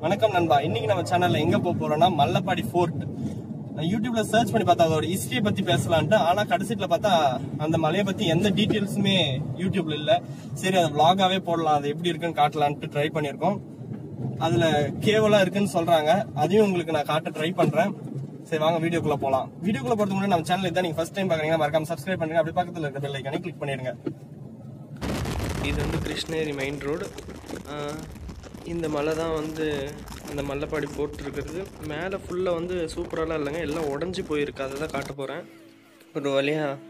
வணக்கம் நண்பா இன்னைக்கு நம்ம சேனல்ல எங்க போக போறோம்னா மல்லப்பாடி ஃபோர்ட் நான் யூடியூப்ல சர்ச் பண்ணி பார்த்தா அதோட ஹிஸ்டரியை பத்தி பேசலான்ட்டு ஆனா கடைசியில பார்த்தா அந்த மலையை பத்தி எந்த டீட்டெயில்ஸுமே யூடியூப்ல இல்ல சரி அதை vlog-ஆவே போடலாம் அது எப்படி இருக்குன்னு காட்டலான்ட்டு ட்ரை பண்ணியிருக்கோம் அதுல கேவலா இருக்குன்னு சொல்றாங்க அதையும் உங்களுக்கு நான் காட்ட ட்ரை பண்றேன் சரி வாங்க வீடியோக்குள்ள போலாம் வீடியோக்குள்ள போறதுக்கு முன்னாடி நம்ம சேனல் இதான் நீங்க ஃபர்ஸ்ட் டைம் பாக்குறீங்கன்னா மறக்காம சப்ஸ்கிரைப் பண்ணுங்க அப்படியே பக்கத்துல இருக்க பெல் ஐக்கானே கிளிக் பண்ணிடுங்க இது வந்து கிருஷ்ணகிரி மெயின் ரோடு இந்த மலை தான் வந்து அந்த மல்லைப்பாடி போட்டிருக்கிறது மேலே ஃபுல்லாக வந்து சூப்பராலாம் இல்லைங்க எல்லாம் உடஞ்சி போயிருக்கு அதை தான் காட்ட போகிறேன் ஒரு வழியாக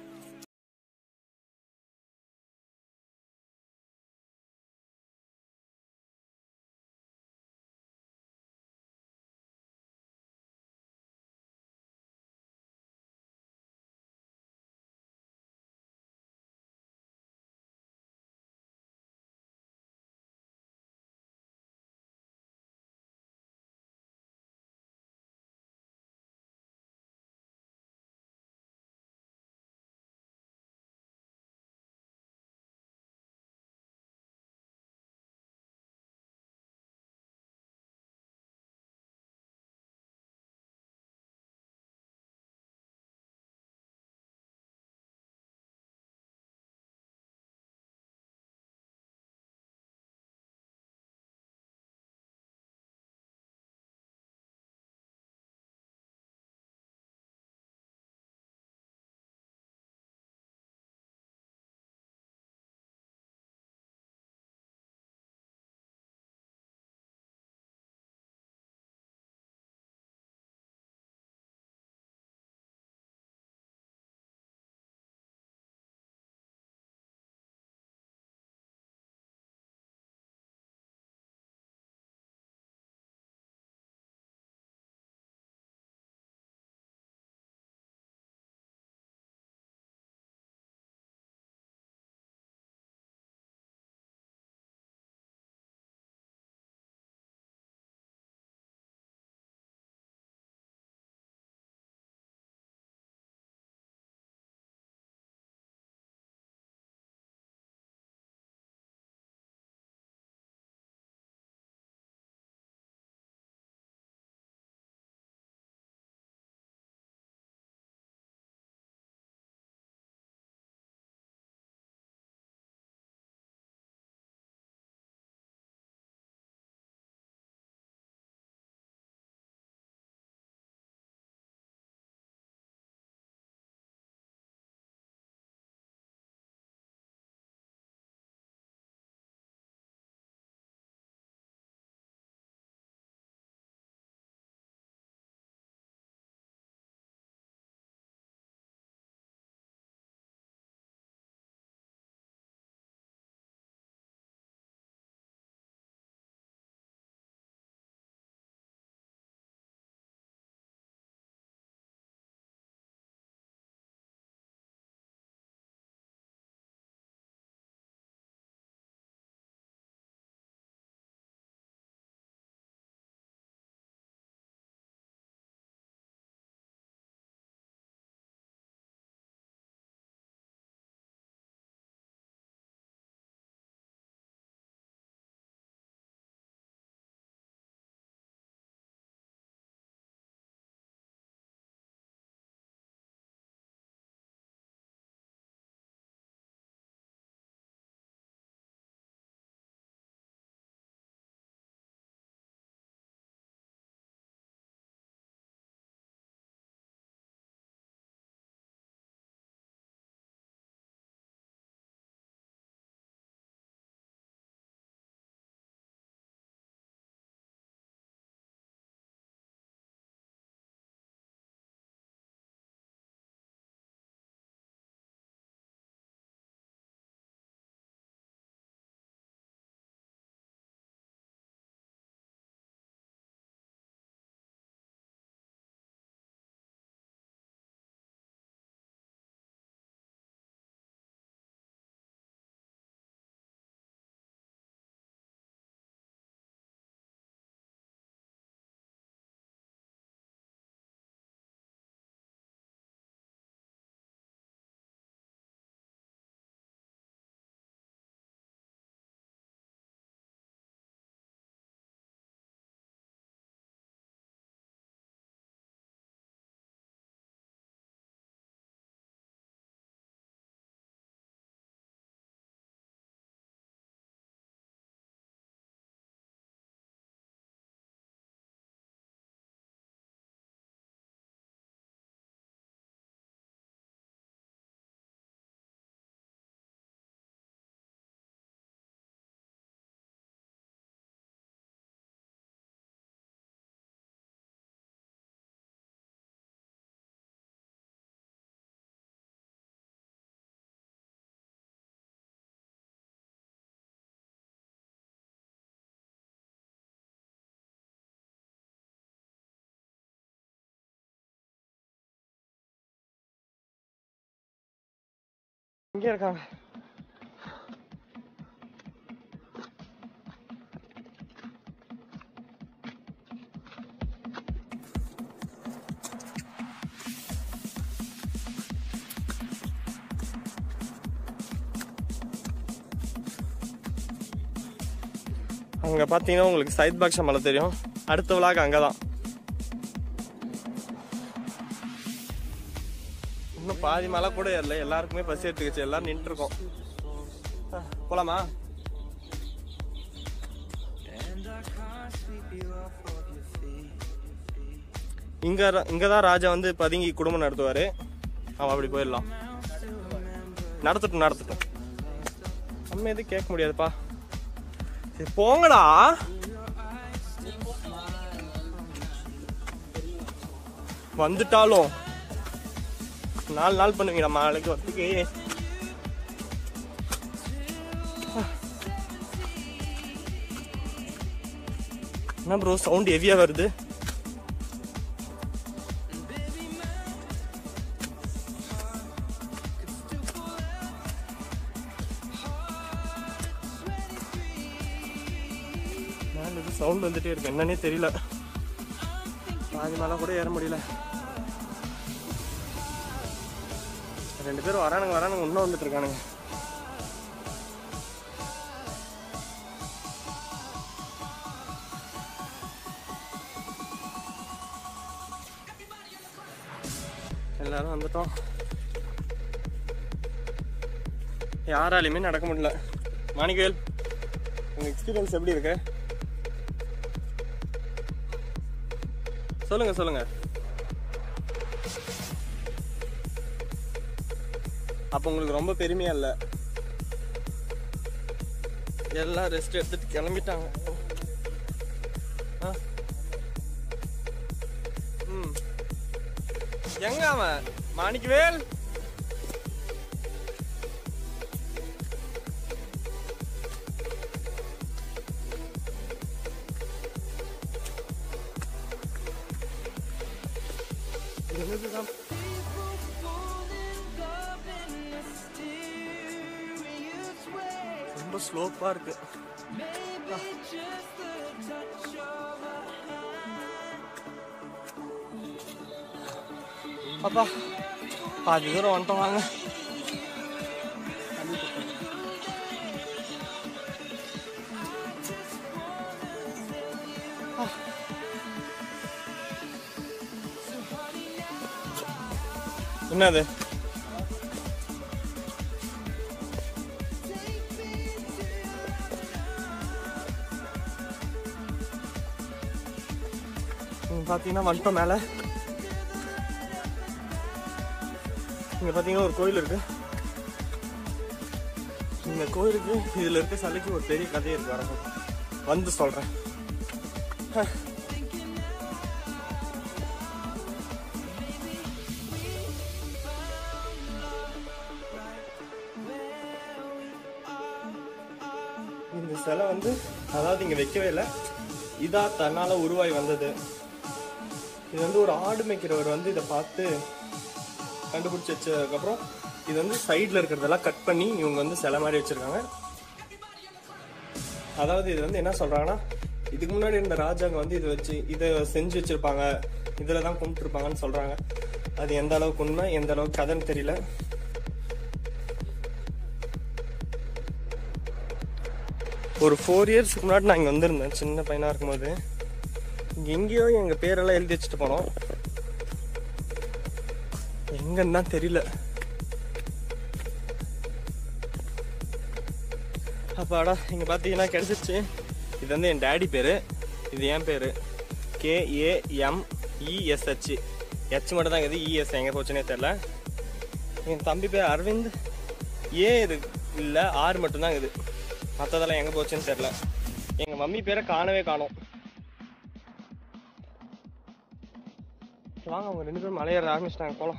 இங்கே இருக்காங்க அங்க பாத்தீங்கன்னா உங்களுக்கு சைத் பாக்ஷா மலை தெரியும் அடுத்த விழாக்கு அங்கதான் இன்னும் பாதி மலை கூட ஏறல எல்லாருக்குமே பசி எடுத்துக்கிச்சு எல்லாரும் நின்று இருக்கோம் அஹ், போலாமா இங்க ர- இங்கதான் ராஜா வந்து பதுங்கி குடும்பம் நடத்துவாரு அவன் அப்படி போயிடலாம் நடத்தட்டும் நடத்தட்டும் நம்ம எதுவும் கேட்க முடியாதுப்பா சரி போங்கடா வந்துட்டாலும் நாலு நாள் பண்ணுவீங்கடா நாளைக்கு வரத்துக்கு என்ன ப்ரோ சவுண்ட் ஹெவியா வருது மேல இது சவுண்ட் வந்துட்டே இருக்கு என்னன்னே தெரியல பாதி மேல கூட ஏற முடியல ரெண்டு பேரும் வரானுங்க வரானுங்க இன்னும் வந்துட்டு இருக்கானுங்க எல்லாரும் வந்துட்டோம் யாராலையுமே நடக்க முடியல மாணிக்கவேல் உங்க எக்ஸ்பீரியன்ஸ் எப்படி இருக்கு சொல்லுங்க சொல்லுங்க அப்ப உங்களுக்கு ரொம்ப பெருமையா இல்ல எல்லாம் ரெஸ்ட் எடுத்துட்டு கிளம்பிட்டாங்க ஆ? ம். எங்க அவன் மாணிக்கவேல் என்னதுதான் ரொம்ப ஸ்லோப்பா இருக்கு அப்பா பாதி தூரம் வந்துட்டோம் வாங்க என்னது இங்க பாத்தீங்கன்னா வந்துட்டோம் மேல இங்க பாத்தீங்கன்னா ஒரு கோயில் இருக்கு இந்த கோயிலுக்கு இதுல இருக்க சிலைக்கு ஒரு பெரிய கதை இருக்கு வரணும் வந்து சொல்றேன் ஹ. இந்த சிலை வந்து அதாவது இங்க வைக்கவே இல்லை இதா தன்னால உருவாகி வந்தது இது வந்து ஒரு ஆடு மேய்க்கிறவர் வந்து இதை பார்த்து கண்டுபிடிச்சி வச்சதுக்கப்புறம் இது வந்து சைடில் இருக்கிறதெல்லாம் கட் பண்ணி இவங்க வந்து சிலை மாதிரி வச்சிருக்காங்க அதாவது இது வந்து என்ன சொல்றாங்கன்னா இதுக்கு முன்னாடி இருந்த ராஜாங்க வந்து இதை வச்சு இதை செஞ்சு வச்சிருப்பாங்க இதில் தான் கும்பிட்டுருப்பாங்கன்னு சொல்றாங்க அது எந்த அளவுக்கு உண்மை எந்த அளவுக்கு கதைன்னு தெரியல ஒரு ஃபோர் இயர்ஸ்க்கு முன்னாடி நான் இங்கே வந்திருந்தேன் சின்ன பையனாக இருக்கும்போது இங்கே எங்கேயோ எங்கள் பேரெல்லாம் எழுதி வச்சுட்டு போனோம் எங்கன்னு தான் தெரியல அப்பாடா இங்கே பார்த்தீங்கன்னா கிடைச்சிருச்சு இது வந்து என் டேடி பேர் இது என் பேர் கேஏஎம்இஎஸ்ஹெச் ஹெச் மட்டும் தான் இது இஎஸ் எங்கே போச்சுன்னே தெரில என் தம்பி பேர் அரவிந்த் ஏ இது இல்லை ஆர் மட்டும்தான் இது மற்றதெல்லாம் எங்கே போச்சுன்னு தெரில எங்கள் மம்மி பேரை காணவே காணோம் வாங்க அவங்க ரெண்டு பேரும் மலையேற ஆரம்பிச்சிட்டாங்க போலாம்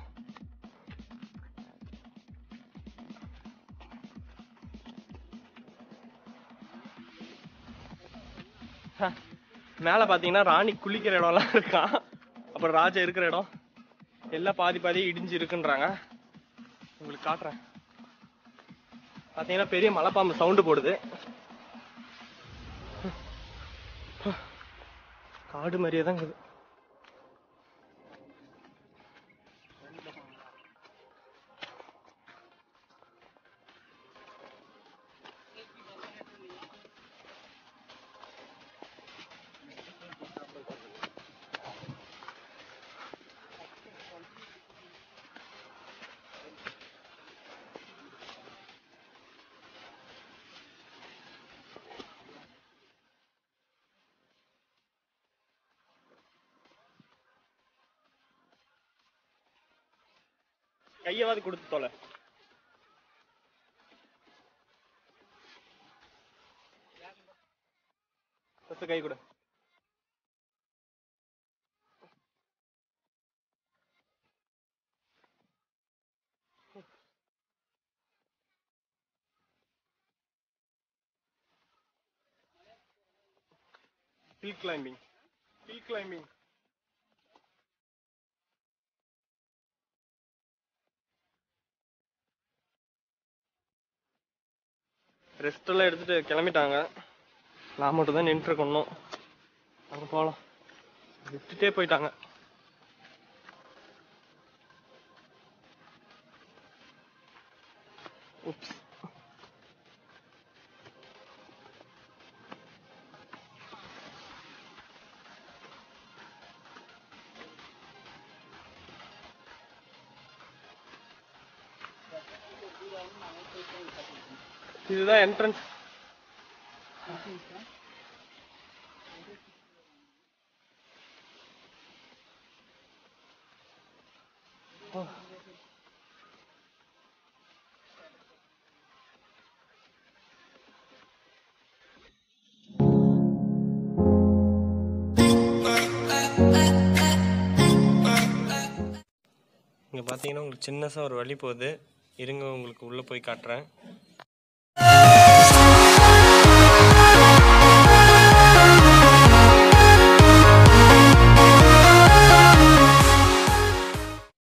ஹ, மேல பாத்தீங்கன்னா ராணி குளிக்கிற இடம்லாம் இருக்கான் அப்புறம் ராஜா இருக்கிற இடம் எல்லாம் பாதி பாதி இடிஞ்சு இருக்குன்றாங்க உங்களுக்கு காட்டுறேன் பாத்தீங்கன்னா பெரிய மலைப்பாம்பு சவுண்டு போடுது காடு மாதிரியே தான் இருக்குது கையவாது கொடுத்து தொலை ஃபர்ஸ்ட் கை கொடு hill climbing hill climbing rest எல்லாம் எடுத்துட்டு கிளம்பிட்டாங்க நான் மட்டும் தான் நின்று இருக்கணும் அங்க போகலாம் விட்டுட்டே போயிட்டாங்க உப்ஸ் இதுதான் என்ட்ரன்ஸ் இங்கே பார்த்தீங்கன்னா உங்களுக்கு சின்னசாக ஒரு வழி போகுது இருங்க உங்களுக்கு உள்ளே போய் காட்டுறேன்